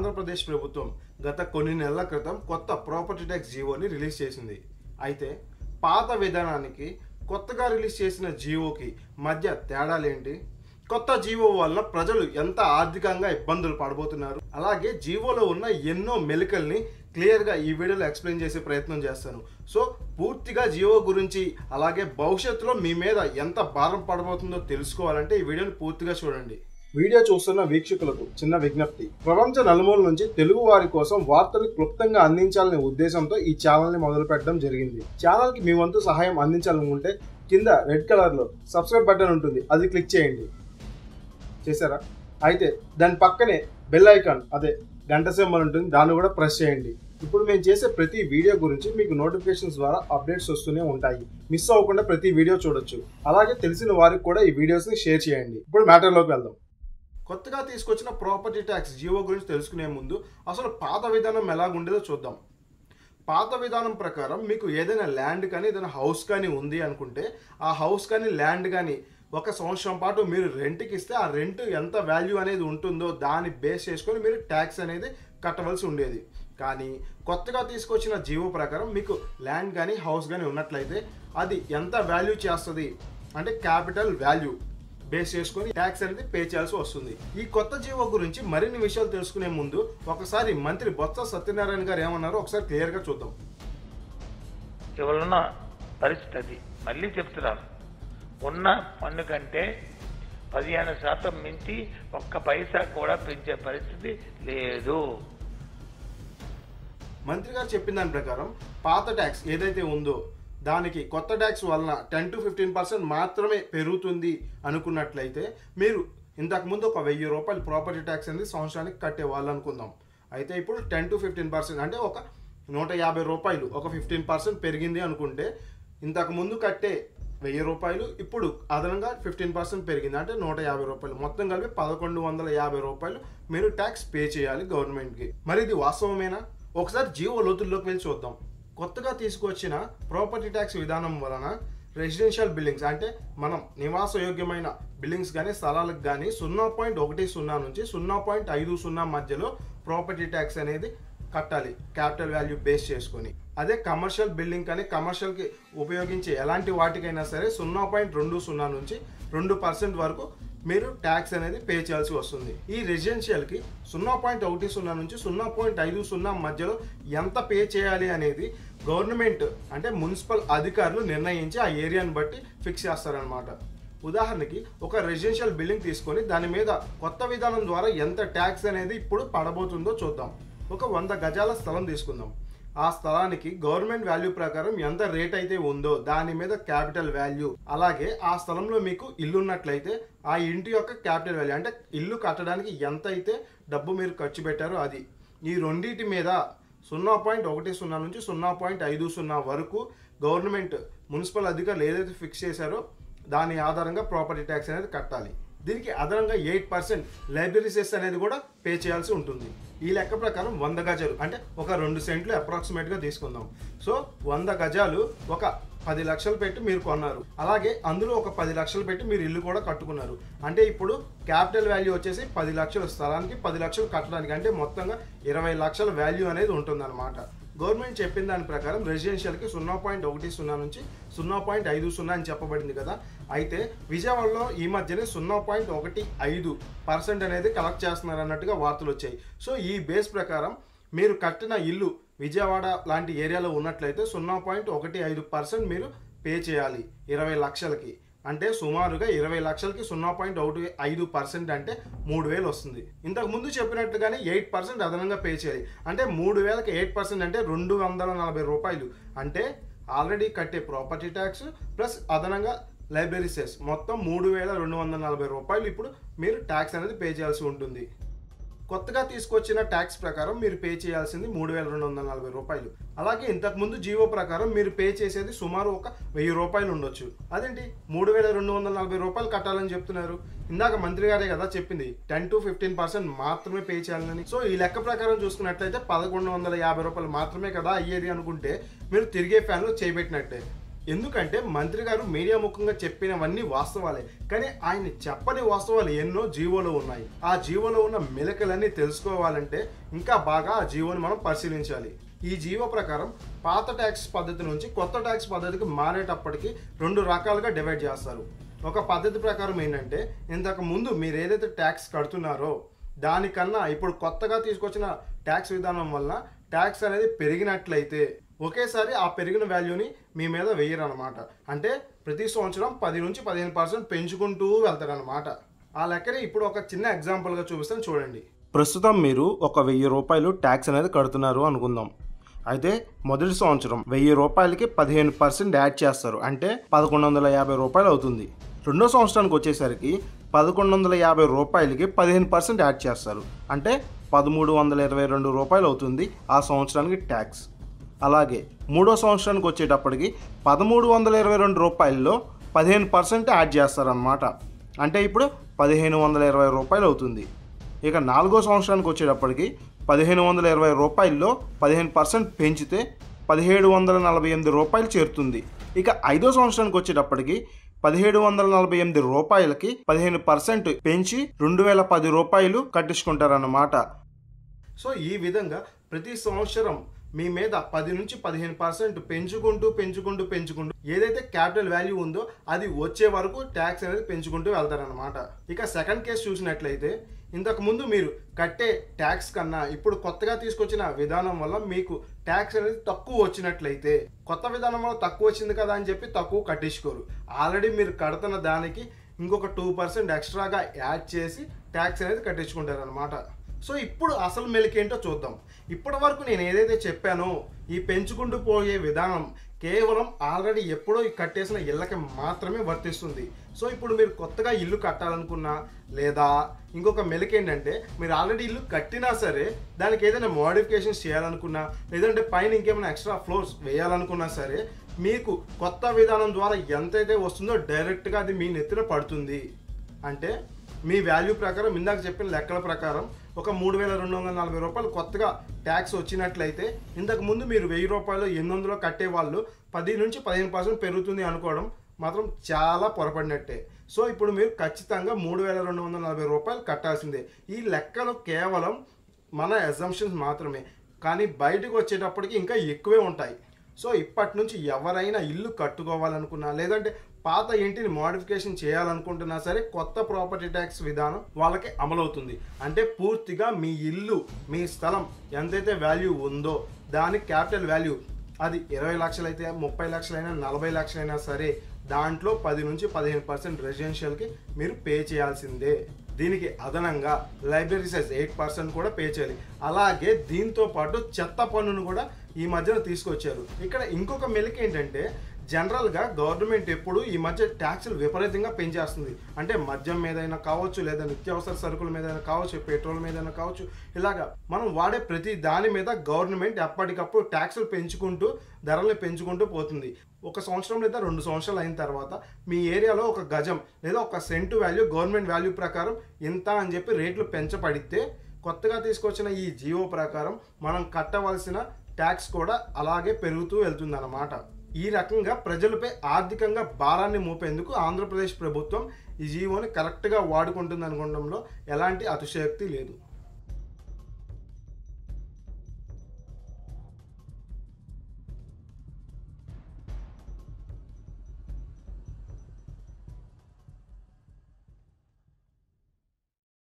ఆంధ్రప్రదేశ్ ప్రభుత్వం గత కొన్ని నెలల క్రితం కొత్త ప్రాపర్టీ ట్యాక్స్ జీవోని రిలీజ్ చేసింది అయితే పాత విధానానికి కొత్తగా రిలీజ్ చేసిన జీవోకి మధ్య తేడాలేంటి కొత్త జీవో వల్ల ప్రజలు ఎంత ఆర్థికంగా ఇబ్బందులు పడబోతున్నారు అలాగే జీవోలో ఉన్న ఎన్నో మెలికల్ని క్లియర్గా ఈ వీడియోలో ఎక్స్ప్లెయిన్ చేసే ప్రయత్నం చేస్తాను సో పూర్తిగా జీవో గురించి అలాగే భవిష్యత్తులో మీ మీద ఎంత భారం పడబోతుందో తెలుసుకోవాలంటే ఈ వీడియోని పూర్తిగా చూడండి వీడియో చూస్తున్న వీక్షకులకు చిన్న విజ్ఞప్తి ప్రపంచ నలుమూల నుంచి తెలుగు వారి కోసం వార్తలు క్లుప్తంగా అందించాలనే ఉద్దేశంతో ఈ ఛానల్ ని మొదలు పెట్టడం జరిగింది ఛానల్ కి మీ వంతు సహాయం అందించాలనుకుంటే కింద రెడ్ కలర్ లో సబ్స్క్రైబ్ బటన్ ఉంటుంది అది క్లిక్ చేయండి చేశారా అయితే దాని పక్కనే బెల్ ఐకాన్ అదే గంట సింబల్ ఉంటుంది దాన్ని కూడా ప్రెస్ చేయండి ఇప్పుడు మేము చేసే ప్రతి వీడియో గురించి మీకు నోటిఫికేషన్స్ ద్వారా అప్డేట్స్ వస్తూనే ఉంటాయి మిస్ అవ్వకుండా ప్రతి వీడియో చూడొచ్చు అలాగే తెలిసిన వారికి కూడా ఈ వీడియోస్ని షేర్ చేయండి ఇప్పుడు మ్యాటర్లోకి వెళ్దాం కొత్తగా తీసుకొచ్చిన ప్రాపర్టీ ట్యాక్స్ జీవో గురించి తెలుసుకునే ముందు అసలు పాత విధానం ఎలాగుండేదో చూద్దాం పాత విధానం ప్రకారం మీకు ఏదైనా ల్యాండ్ కానీ ఏదైనా హౌస్ కానీ ఉంది అనుకుంటే ఆ హౌస్ కానీ ల్యాండ్ కానీ ఒక సంవత్సరం పాటు మీరు రెంట్కి ఇస్తే ఆ రెంట్ ఎంత వాల్యూ అనేది ఉంటుందో దాన్ని బేస్ చేసుకొని మీరు ట్యాక్స్ అనేది కట్టవలసి ఉండేది కానీ కొత్తగా తీసుకొచ్చిన జీవో ప్రకారం మీకు ల్యాండ్ కానీ హౌస్ కానీ ఉన్నట్లయితే అది ఎంత వాల్యూ చేస్తుంది అంటే క్యాపిటల్ వాల్యూ బేస్ చేసుకొని ట్యాక్స్ అనేది పే చేయాల్సి వస్తుంది ఈ కొత్త జీవో గురించి మరిన్ని విషయాలు తెలుసుకునే ముందు ఒకసారి మంత్రి బొత్స సత్యనారాయణ గారు ఏమన్నారో ఒకసారి క్లియర్గా చూద్దాం ఇవాళ పరిస్థితి అది మళ్ళీ చెప్తున్నాను ఉన్న పన్ను కంటే పదిహేను శాతం మించి ఒక్క పైసా కూడా పెంచే పరిస్థితి లేదు మంత్రి గారు చెప్పిన దాని ప్రకారం పాత ట్యాక్స్ ఏదైతే ఉందో దానికి కొత్త ట్యాక్స్ వలన టెన్ టు ఫిఫ్టీన్ పర్సెంట్ మాత్రమే పెరుగుతుంది అనుకున్నట్లయితే మీరు ఇంతకుముందు ఒక వెయ్యి రూపాయలు ప్రాపర్టీ ట్యాక్స్ అనేది సంవత్సరానికి కట్టేవాళ్ళు అనుకుందాం అయితే ఇప్పుడు టెన్ టు ఫిఫ్టీన్ పర్సెంట్ అంటే ఒక నూట యాభై రూపాయలు ఒక ఫిఫ్టీన్ పర్సెంట్ పెరిగింది అనుకుంటే ఇంతకు ముందు కట్టే వెయ్యి రూపాయలు ఇప్పుడు అదనంగా ఫిఫ్టీన్ పర్సెంట్ పెరిగింది అంటే నూట యాభై రూపాయలు మొత్తం కలిపి పదకొండు వందల యాభై రూపాయలు మీరు ట్యాక్స్ పే చేయాలి గవర్నమెంట్కి మరి ఇది వాస్తవమేనా ఒకసారి జీవో లోతుల్లోకి వెళ్ళి చూద్దాం కొత్తగా తీసుకొచ్చిన ప్రాపర్టీ ట్యాక్స్ విధానం వలన రెసిడెన్షియల్ బిల్డింగ్స్ అంటే మనం నివాసయోగ్యమైన బిల్డింగ్స్ కానీ స్థలాలకు కానీ సున్నా పాయింట్ ఒకటి సున్నా నుంచి సున్నా పాయింట్ ఐదు సున్నా మధ్యలో ప్రాపర్టీ ట్యాక్స్ అనేది కట్టాలి క్యాపిటల్ వాల్యూ బేస్ చేసుకొని అదే కమర్షియల్ బిల్డింగ్ కానీ కమర్షియల్కి ఉపయోగించే ఎలాంటి వాటికైనా సరే సున్నా పాయింట్ రెండు సున్నా నుంచి రెండు పర్సెంట్ వరకు మీరు ట్యాక్స్ అనేది పే చేయాల్సి వస్తుంది ఈ రెసిడెన్షియల్కి సున్నా పాయింట్ ఒకటి సున్నా నుంచి సున్నా పాయింట్ ఐదు సున్నా మధ్యలో ఎంత పే చేయాలి అనేది గవర్నమెంట్ అంటే మున్సిపల్ అధికారులు నిర్ణయించి ఆ ఏరియాని బట్టి ఫిక్స్ చేస్తారనమాట ఉదాహరణకి ఒక రెసిడెన్షియల్ బిల్డింగ్ తీసుకొని దాని మీద కొత్త విధానం ద్వారా ఎంత ట్యాక్స్ అనేది ఇప్పుడు పడబోతుందో చూద్దాం ఒక వంద గజాల స్థలం తీసుకుందాం ఆ స్థలానికి గవర్నమెంట్ వాల్యూ ప్రకారం ఎంత రేట్ అయితే ఉందో దాని మీద క్యాపిటల్ వాల్యూ అలాగే ఆ స్థలంలో మీకు ఇల్లు ఉన్నట్లయితే ఆ ఇంటి యొక్క క్యాపిటల్ వాల్యూ అంటే ఇల్లు కట్టడానికి ఎంత అయితే డబ్బు మీరు ఖర్చు పెట్టారో అది ఈ రెండింటి మీద సున్నా పాయింట్ ఒకటి సున్నా నుంచి సున్నా పాయింట్ ఐదు సున్నా వరకు గవర్నమెంట్ మున్సిపల్ అధికారులు ఏదైతే ఫిక్స్ చేశారో దాని ఆధారంగా ప్రాపర్టీ ట్యాక్స్ అనేది కట్టాలి దీనికి అదనంగా ఎయిట్ పర్సెంట్ లైబ్రరీ సెస్ అనేది కూడా పే చేయాల్సి ఉంటుంది ఈ లెక్క ప్రకారం వంద గజాలు అంటే ఒక రెండు సెంట్లు అప్రాక్సిమేట్గా తీసుకుందాం సో వంద గజాలు ఒక పది లక్షలు పెట్టి మీరు కొన్నారు అలాగే అందులో ఒక పది లక్షలు పెట్టి మీరు ఇల్లు కూడా కట్టుకున్నారు అంటే ఇప్పుడు క్యాపిటల్ వాల్యూ వచ్చేసి పది లక్షల స్థలానికి పది లక్షలు కట్టడానికి అంటే మొత్తంగా ఇరవై లక్షల వాల్యూ అనేది ఉంటుందన్నమాట గవర్నమెంట్ చెప్పిన దాని ప్రకారం రెసిడెన్షియల్కి సున్నా పాయింట్ ఒకటి సున్నా నుంచి సున్నా పాయింట్ ఐదు సున్నా అని చెప్పబడింది కదా అయితే విజయవాడలో ఈ మధ్యనే సున్నా పాయింట్ ఒకటి ఐదు పర్సెంట్ అనేది కలెక్ట్ చేస్తున్నారు అన్నట్టుగా వార్తలు వచ్చాయి సో ఈ బేస్ ప్రకారం మీరు కట్టిన ఇల్లు విజయవాడ లాంటి ఏరియాలో ఉన్నట్లయితే సున్నా పాయింట్ ఒకటి ఐదు పర్సెంట్ మీరు పే చేయాలి ఇరవై లక్షలకి అంటే సుమారుగా ఇరవై లక్షలకి సున్నా పాయింట్ ఒకటి ఐదు పర్సెంట్ అంటే మూడు వేలు వస్తుంది ఇంతకు ముందు చెప్పినట్టుగానే ఎయిట్ పర్సెంట్ అదనంగా పే చేయాలి అంటే మూడు వేలకి ఎయిట్ పర్సెంట్ అంటే రెండు వందల నలభై రూపాయలు అంటే ఆల్రెడీ కట్టే ప్రాపర్టీ ట్యాక్స్ ప్లస్ అదనంగా లైబ్రరీ సెస్ మొత్తం మూడు వేల రెండు వందల నలభై రూపాయలు ఇప్పుడు మీరు ట్యాక్స్ అనేది పే చేయాల్సి ఉంటుంది కొత్తగా తీసుకొచ్చిన ట్యాక్స్ ప్రకారం మీరు పే చేయాల్సింది మూడు వేల రెండు వందల నలభై రూపాయలు అలాగే ఇంతకుముందు జీవో ప్రకారం మీరు పే చేసేది సుమారు ఒక వెయ్యి రూపాయలు ఉండొచ్చు అదేంటి మూడు వేల రెండు వందల నలభై రూపాయలు కట్టాలని చెప్తున్నారు ఇందాక మంత్రి గారే కదా చెప్పింది టెన్ టు ఫిఫ్టీన్ పర్సెంట్ మాత్రమే పే చేయాలని సో ఈ లెక్క ప్రకారం చూసుకున్నట్లయితే పదకొండు వందల యాభై రూపాయలు మాత్రమే కదా అయ్యేది అనుకుంటే మీరు తిరిగే ఫ్యాన్లో చేయబెట్టినట్టే ఎందుకంటే మంత్రి గారు మీడియా ముఖంగా చెప్పినవన్నీ వాస్తవాలే కానీ ఆయన చెప్పని వాస్తవాలు ఎన్నో జీవోలో ఉన్నాయి ఆ జీవోలో ఉన్న మెలకలన్నీ తెలుసుకోవాలంటే ఇంకా బాగా ఆ జీవోని మనం పరిశీలించాలి ఈ జీవో ప్రకారం పాత ట్యాక్స్ పద్ధతి నుంచి కొత్త ట్యాక్స్ పద్ధతికి మారేటప్పటికి రెండు రకాలుగా డివైడ్ చేస్తారు ఒక పద్ధతి ప్రకారం ఏంటంటే ఇంతకు ముందు మీరు ఏదైతే ట్యాక్స్ కడుతున్నారో దానికన్నా ఇప్పుడు కొత్తగా తీసుకొచ్చిన ట్యాక్స్ విధానం వల్ల ట్యాక్స్ అనేది పెరిగినట్లయితే ఒకేసారి ఆ పెరిగిన వాల్యూని మీ మీద వేయరనమాట అంటే ప్రతి సంవత్సరం పది నుంచి పదిహేను పర్సెంట్ పెంచుకుంటూ వెళ్తారనమాట ఆ లెక్కని ఇప్పుడు ఒక చిన్న ఎగ్జాంపుల్గా చూపిస్తాను చూడండి ప్రస్తుతం మీరు ఒక వెయ్యి రూపాయలు ట్యాక్స్ అనేది కడుతున్నారు అనుకుందాం అయితే మొదటి సంవత్సరం వెయ్యి రూపాయలకి పదిహేను పర్సెంట్ యాడ్ చేస్తారు అంటే పదకొండు వందల యాభై రూపాయలు అవుతుంది రెండో సంవత్సరానికి వచ్చేసరికి పదకొండు వందల యాభై రూపాయలకి పదిహేను పర్సెంట్ యాడ్ చేస్తారు అంటే పదమూడు వందల ఇరవై రెండు రూపాయలు అవుతుంది ఆ సంవత్సరానికి ట్యాక్స్ అలాగే మూడో సంవత్సరానికి వచ్చేటప్పటికి పదమూడు వందల ఇరవై రెండు రూపాయల్లో పదిహేను పర్సెంట్ యాడ్ చేస్తారనమాట అంటే ఇప్పుడు పదిహేను వందల ఇరవై రూపాయలు అవుతుంది ఇక నాలుగో సంవత్సరానికి వచ్చేటప్పటికి పదిహేను వందల ఇరవై రూపాయల్లో పదిహేను పర్సెంట్ పెంచితే పదిహేడు వందల నలభై ఎనిమిది రూపాయలు చేరుతుంది ఇక ఐదో సంవత్సరానికి వచ్చేటప్పటికి పదిహేడు వందల నలభై ఎనిమిది రూపాయలకి పదిహేను పర్సెంట్ పెంచి రెండు వేల పది రూపాయలు కట్టించుకుంటారన్నమాట సో ఈ విధంగా ప్రతి సంవత్సరం మీ మీద పది నుంచి పదిహేను పర్సెంట్ పెంచుకుంటూ పెంచుకుంటూ పెంచుకుంటూ ఏదైతే క్యాపిటల్ వాల్యూ ఉందో అది వచ్చే వరకు ట్యాక్స్ అనేది పెంచుకుంటూ వెళ్తారనమాట ఇక సెకండ్ కేసు చూసినట్లయితే ఇంతకు ముందు మీరు కట్టే ట్యాక్స్ కన్నా ఇప్పుడు కొత్తగా తీసుకొచ్చిన విధానం వల్ల మీకు ట్యాక్స్ అనేది తక్కువ వచ్చినట్లయితే కొత్త విధానం వల్ల తక్కువ వచ్చింది కదా అని చెప్పి తక్కువ కట్టించుకోరు ఆల్రెడీ మీరు కడుతున్న దానికి ఇంకొక టూ పర్సెంట్ ఎక్స్ట్రాగా యాడ్ చేసి ట్యాక్స్ అనేది కట్టించుకుంటారనమాట సో ఇప్పుడు అసలు మెలికేంటో చూద్దాం ఇప్పటి వరకు నేను ఏదైతే చెప్పానో ఈ పెంచుకుంటూ పోయే విధానం కేవలం ఆల్రెడీ ఎప్పుడో ఈ కట్టేసిన ఇళ్ళకి మాత్రమే వర్తిస్తుంది సో ఇప్పుడు మీరు కొత్తగా ఇల్లు కట్టాలనుకున్నా లేదా ఇంకొక మెలిక ఏంటంటే మీరు ఆల్రెడీ ఇల్లు కట్టినా సరే దానికి ఏదైనా మోడిఫికేషన్స్ చేయాలనుకున్నా లేదంటే పైన ఇంకేమైనా ఎక్స్ట్రా ఫ్లోర్స్ వేయాలనుకున్నా సరే మీకు కొత్త విధానం ద్వారా ఎంతైతే వస్తుందో డైరెక్ట్గా అది మీ నెత్తిన పడుతుంది అంటే మీ వాల్యూ ప్రకారం ఇందాక చెప్పిన లెక్కల ప్రకారం ఒక మూడు వేల రెండు వందల నలభై రూపాయలు కొత్తగా ట్యాక్స్ వచ్చినట్లయితే ఇంతకు ముందు మీరు వెయ్యి రూపాయలు ఎనిమిది వందలు కట్టే వాళ్ళు పది నుంచి పదిహేను పర్సెంట్ పెరుగుతుంది అనుకోవడం మాత్రం చాలా పొరపడినట్టే సో ఇప్పుడు మీరు ఖచ్చితంగా మూడు వేల రెండు వందల నలభై రూపాయలు కట్టాల్సిందే ఈ లెక్కలు కేవలం మన ఎగ్జంప్షన్స్ మాత్రమే కానీ బయటకు వచ్చేటప్పటికి ఇంకా ఎక్కువే ఉంటాయి సో ఇప్పటి నుంచి ఎవరైనా ఇల్లు కట్టుకోవాలనుకున్నా లేదంటే పాత ఇంటిని మోడిఫికేషన్ చేయాలనుకుంటున్నా సరే కొత్త ప్రాపర్టీ ట్యాక్స్ విధానం వాళ్ళకి అమలవుతుంది అంటే పూర్తిగా మీ ఇల్లు మీ స్థలం ఎంతైతే వాల్యూ ఉందో దాని క్యాపిటల్ వాల్యూ అది ఇరవై లక్షలైతే ముప్పై లక్షలైనా నలభై లక్షలైనా సరే దాంట్లో పది నుంచి పదిహేను పర్సెంట్ రెసిడెన్షియల్కి మీరు పే చేయాల్సిందే దీనికి అదనంగా లైబ్రరీ సైజ్ ఎయిట్ పర్సెంట్ కూడా పే చేయాలి అలాగే దీంతో పాటు చెత్త పన్నును కూడా ఈ మధ్యన తీసుకొచ్చారు ఇక్కడ ఇంకొక మెలిక ఏంటంటే జనరల్గా గవర్నమెంట్ ఎప్పుడు ఈ మధ్య ట్యాక్సులు విపరీతంగా పెంచేస్తుంది అంటే మద్యం మీదైనా కావచ్చు లేదా నిత్యావసర సరుకుల మీదైనా కావచ్చు పెట్రోల్ మీదైనా కావచ్చు ఇలాగా మనం వాడే ప్రతి దాని మీద గవర్నమెంట్ ఎప్పటికప్పుడు ట్యాక్సులు పెంచుకుంటూ ధరల్ని పెంచుకుంటూ పోతుంది ఒక సంవత్సరం లేదా రెండు సంవత్సరాలు అయిన తర్వాత మీ ఏరియాలో ఒక గజం లేదా ఒక సెంటు వాల్యూ గవర్నమెంట్ వాల్యూ ప్రకారం ఇంత అని చెప్పి రేట్లు పెంచబడితే కొత్తగా తీసుకొచ్చిన ఈ జియో ప్రకారం మనం కట్టవలసిన ట్యాక్స్ కూడా అలాగే పెరుగుతూ వెళ్తుందన్నమాట ఈ రకంగా ప్రజలపై ఆర్థికంగా భారాన్ని మోపేందుకు ఆంధ్రప్రదేశ్ ప్రభుత్వం ఈ జీవోని కరెక్ట్గా వాడుకుంటుంది అనుకోవడంలో ఎలాంటి అతిశయోక్తి లేదు